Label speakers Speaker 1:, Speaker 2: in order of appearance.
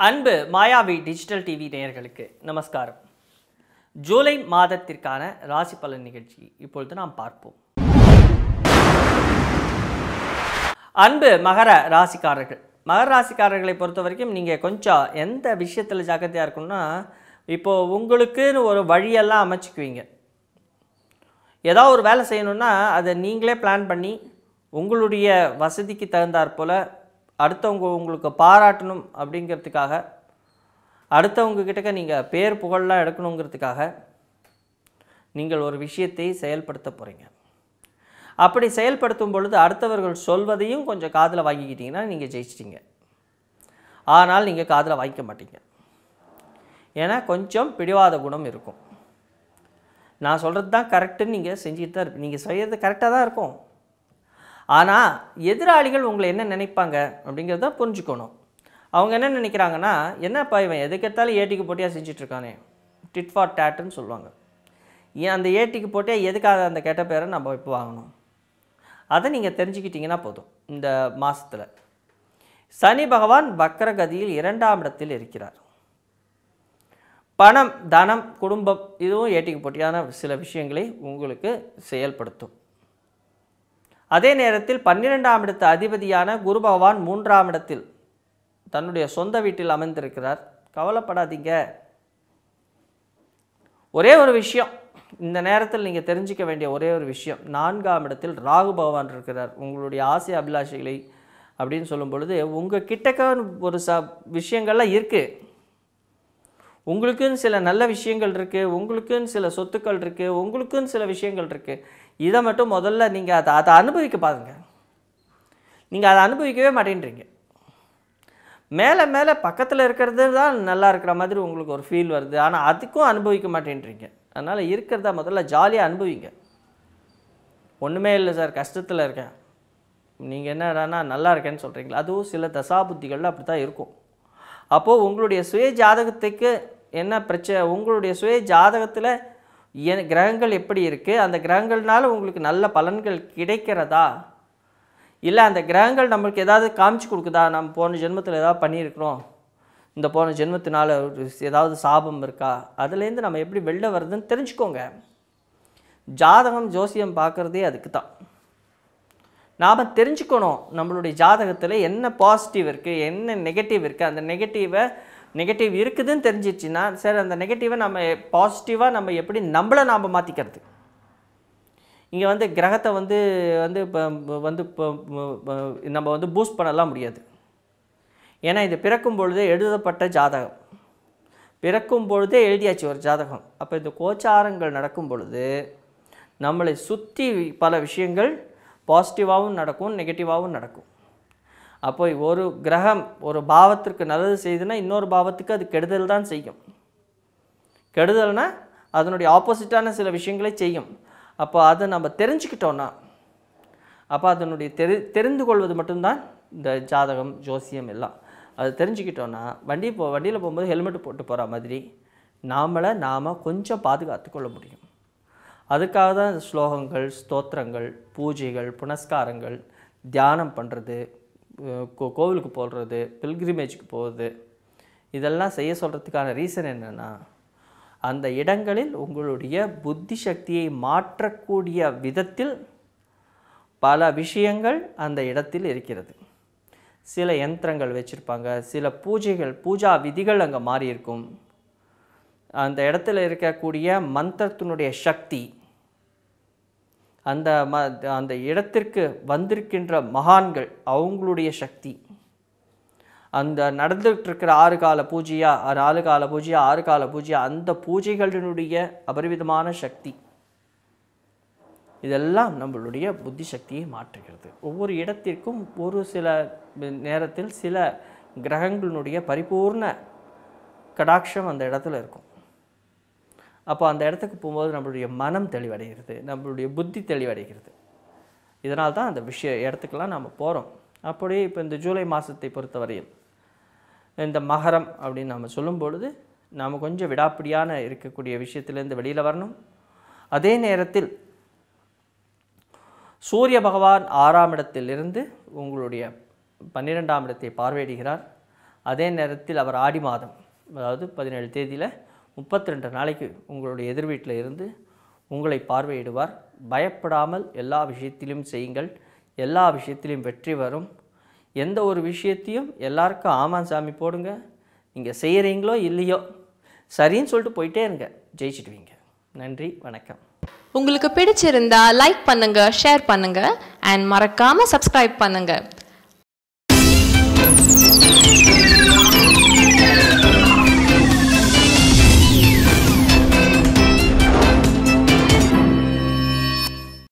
Speaker 1: அன்பு மாயாவி digital TV நேயர்களுக்கு நமஸ்காரம் ஜூலை மாதத்திற்கான ராசி பலன் நிகழ்ச்சி இப்பொழுது நாம் பார்ப்போம் அன்பு மகர ராசிக்காரர்கள் மகர ராசிக்காரர்களை பொறுத்த வரைக்கும் நீங்கள் கொஞ்சம் எந்த விஷயத்தில் ஜாக்கிரதையாக இருக்கணும்னா இப்போது உங்களுக்குன்னு ஒரு வழியெல்லாம் அமைச்சுக்குவீங்க ஏதாவது ஒரு வேலை செய்யணும்னா அதை நீங்களே பிளான் பண்ணி உங்களுடைய வசதிக்கு தகுந்தாற் போல் அடுத்தவங்க உங்களுக்கு பாராட்டணும் அப்படிங்கிறதுக்காக அடுத்தவங்க கிட்டக்க நீங்கள் பேர் புகழெலாம் எடுக்கணுங்கிறதுக்காக நீங்கள் ஒரு விஷயத்தை செயல்படுத்த போகிறீங்க அப்படி செயல்படுத்தும் பொழுது அடுத்தவர்கள் சொல்வதையும் கொஞ்சம் காதில் வாங்கிக்கிட்டீங்கன்னா நீங்கள் ஜெயிச்சிட்டீங்க ஆனால் நீங்கள் காதில் வாங்கிக்க மாட்டீங்க ஏன்னா கொஞ்சம் பிடிவாத குணம் இருக்கும் நான் சொல்கிறது தான் கரெக்டுன்னு நீங்கள் செஞ்சுட்டு தான் இருப்பீங்க நீங்கள் செய்கிறது கரெக்டாக தான் இருக்கும் ஆனால் எதிராளிகள் உங்களை என்ன நினைப்பாங்க அப்படிங்கிறத புரிஞ்சுக்கணும் அவங்க என்ன நினைக்கிறாங்கன்னா என்னப்பா இவன் எதுக்கெடுத்தாலும் ஏட்டிக்கு போட்டியாக செஞ்சிட்ருக்கானே டிட் ஃபார் டேட்டுன்னு சொல்லுவாங்க ஏன் அந்த ஏட்டிக்கு போட்டியா எதுக்காக அந்த கெட்ட பேரை நம்ம இப்போ வாங்கணும் அதை நீங்கள் தெரிஞ்சுக்கிட்டீங்கன்னா போதும் இந்த மாதத்தில் சனி பகவான் வக்கரகதியில் இரண்டாம் இடத்தில் இருக்கிறார் பணம் தனம் குடும்பம் இதுவும் ஏட்டிக்கு போட்டியான சில விஷயங்களை உங்களுக்கு செயல்படுத்தும் அதே நேரத்தில் பன்னிரெண்டாம் இடத்து அதிபதியான குரு பகவான் மூன்றாம் இடத்தில் தன்னுடைய சொந்த வீட்டில் அமர்ந்திருக்கிறார் கவலைப்படாதீங்க ஒரே ஒரு விஷயம் இந்த நேரத்தில் நீங்கள் தெரிஞ்சிக்க வேண்டிய ஒரே ஒரு விஷயம் நான்காம் இடத்தில் ராகு பகவான் இருக்கிறார் உங்களுடைய ஆசை அபிலாஷைகளை அப்படின்னு சொல்லும் பொழுது உங்கள் கிட்டக்க ஒரு ச விஷயங்கள்லாம் இருக்குது உங்களுக்குன்னு சில நல்ல விஷயங்கள் இருக்குது உங்களுக்குன்னு சில சொத்துக்கள் இருக்குது உங்களுக்குன்னு சில விஷயங்கள் இருக்குது இதை மட்டும் முதல்ல நீங்கள் அதை அதை அனுபவிக்க பாருங்க நீங்கள் அதை அனுபவிக்கவே மாட்டேன்றீங்க மேலே மேலே பக்கத்தில் இருக்கிறது தான் நல்லா இருக்கிற மாதிரி உங்களுக்கு ஒரு ஃபீல் வருது ஆனால் அதுக்கும் அனுபவிக்க மாட்டேன்றீங்க அதனால் இருக்கிறத முதல்ல ஜாலியாக அனுபவிங்க ஒன்றுமே இல்லை சார் கஷ்டத்தில் இருக்கேன் நீங்கள் என்னடானா நல்லா இருக்கேன்னு சொல்கிறீங்களா அதுவும் சில தசாபுத்திகளில் அப்படி தான் இருக்கும் அப்போது உங்களுடைய சுய ஜாதகத்துக்கு என்ன பிரச்சனை உங்களுடைய சுய ஜாதகத்தில் என் கிரகங்கள் எப்படி இருக்குது அந்த கிரகங்கள்னால உங்களுக்கு நல்ல பலன்கள் கிடைக்கிறதா இல்லை அந்த கிரகங்கள் நம்மளுக்கு ஏதாவது காமிச்சு கொடுக்குதா நம்ம போன ஜென்மத்தில் ஏதாவது பண்ணியிருக்கிறோம் இந்த போன ஜென்மத்தினால ஒரு ஏதாவது சாபம் இருக்கா அதுலேருந்து நம்ம எப்படி வெளில வருதுன்னு தெரிஞ்சுக்கோங்க ஜாதகம் ஜோசியம் பார்க்குறதே அதுக்கு தான் நாம் தெரிஞ்சுக்கணும் நம்மளுடைய ஜாதகத்தில் என்ன பாசிட்டிவ் இருக்குது என்ன நெகட்டிவ் இருக்குது அந்த நெகட்டிவை நெகட்டிவ் இருக்குதுன்னு தெரிஞ்சிச்சுன்னா சரி அந்த நெகட்டிவை நம்ம பாசிட்டிவாக நம்ம எப்படி நம்மளை நாம் மாற்றிக்கிறது இங்கே வந்து கிரகத்தை வந்து வந்து இப்போ வந்து இப்போ நம்ம வந்து பூஸ்ட் பண்ணலாம் முடியாது ஏன்னா இது பிறக்கும் பொழுதே எழுதப்பட்ட ஜாதகம் பிறக்கும் பொழுதே எழுதியாச்சு ஒரு ஜாதகம் அப்போ இந்த கோச்சாரங்கள் நடக்கும் பொழுது நம்மளை சுற்றி பல விஷயங்கள் பாசிட்டிவாகவும் நடக்கும் நெகட்டிவாகவும் நடக்கும் அப்போ ஒரு கிரகம் ஒரு பாவத்திற்கு நல்லது செய்யுதுன்னா இன்னொரு பாவத்துக்கு அது கெடுதல் தான் செய்யும் கெடுதல்னா அதனுடைய ஆப்போசிட்டான சில விஷயங்களை செய்யும் அப்போ அதை நம்ம தெரிஞ்சுக்கிட்டோன்னா அப்போ அதனுடைய தெரி தெரிந்து கொள்வது மட்டும்தான் இந்த ஜாதகம் ஜோசியம் எல்லாம் அது தெரிஞ்சுக்கிட்டோன்னா வண்டி போ வண்டியில் போகும்போது ஹெல்மெட் போட்டு போகிற மாதிரி நாமளை நாம் கொஞ்சம் பாதுகாத்து கொள்ள முடியும் அதுக்காக தான் இந்த ஸ்லோகங்கள் ஸ்தோத்திரங்கள் பூஜைகள் புனஸ்காரங்கள் தியானம் பண்ணுறது கோ கோவிலுக்கு போடுறது பில்கிரிமேஜுக்கு போகிறது இதெல்லாம் செய்ய சொல்கிறதுக்கான ரீசன் என்னென்னா அந்த இடங்களில் உங்களுடைய புத்தி சக்தியை மாற்றக்கூடிய விதத்தில் பல விஷயங்கள் அந்த இடத்தில் இருக்கிறது சில யந்திரங்கள் வச்சுருப்பாங்க சில பூஜைகள் பூஜா விதிகள் அங்கே மாறி இருக்கும் அந்த இடத்துல இருக்கக்கூடிய மந்திரத்தினுடைய சக்தி அந்த ம அந்த இடத்திற்கு வந்திருக்கின்ற மகான்கள் அவங்களுடைய சக்தி அந்த நடந்துகிட்டு இருக்கிற ஆறு கால பூஜையா நாலு கால பூஜையா ஆறு கால பூஜையா அந்த பூஜைகளினுடைய அபரிவிதமான சக்தி இதெல்லாம் நம்மளுடைய புத்தி சக்தியை மாற்றுகிறது ஒவ்வொரு இடத்திற்கும் ஒரு சில நேரத்தில் சில கிரகங்களினுடைய பரிபூர்ண கடாட்சம் அந்த இடத்துல இருக்கும் அப்போ அந்த இடத்துக்கு போகும்போது நம்மளுடைய மனம் தெளிவடைகிறது நம்மளுடைய புத்தி தெளிவடைகிறது இதனால் தான் அந்த விஷய இடத்துக்கெல்லாம் நம்ம போகிறோம் அப்படியே இப்போ இந்த ஜூலை மாதத்தை பொறுத்தவரையில் இந்த மகரம் அப்படின்னு நம்ம சொல்லும் பொழுது நாம் கொஞ்சம் விடாப்பிடியான இருக்கக்கூடிய விஷயத்திலேருந்து வெளியில் வரணும் அதே நேரத்தில் சூரிய பகவான் ஆறாம் இடத்திலிருந்து உங்களுடைய பன்னிரெண்டாம் இடத்தை பார்வையிடுகிறார் அதே நேரத்தில் அவர் ஆடி மாதம் அதாவது பதினேழு தேதியில் முப்பத்தி ரெண்டு நாளைக்கு உங்களுடைய எதிர் வீட்டில் இருந்து உங்களை பார்வையிடுவார் பயப்படாமல் எல்லா விஷயத்திலும் செய்யுங்கள் எல்லா விஷயத்திலும் வெற்றி வரும் எந்த ஒரு விஷயத்தையும் எல்லாருக்கும் ஆமாம் சாமி போடுங்க நீங்கள் செய்கிறீங்களோ இல்லையோ சரின்னு சொல்லிட்டு போயிட்டே இருங்க ஜெயிச்சிடுவீங்க நன்றி வணக்கம்
Speaker 2: உங்களுக்கு பிடிச்சிருந்தா லைக் பண்ணுங்க ஷேர் பண்ணுங்க அண்ட் மறக்காம சப்ஸ்கிரைப் பண்ணுங்க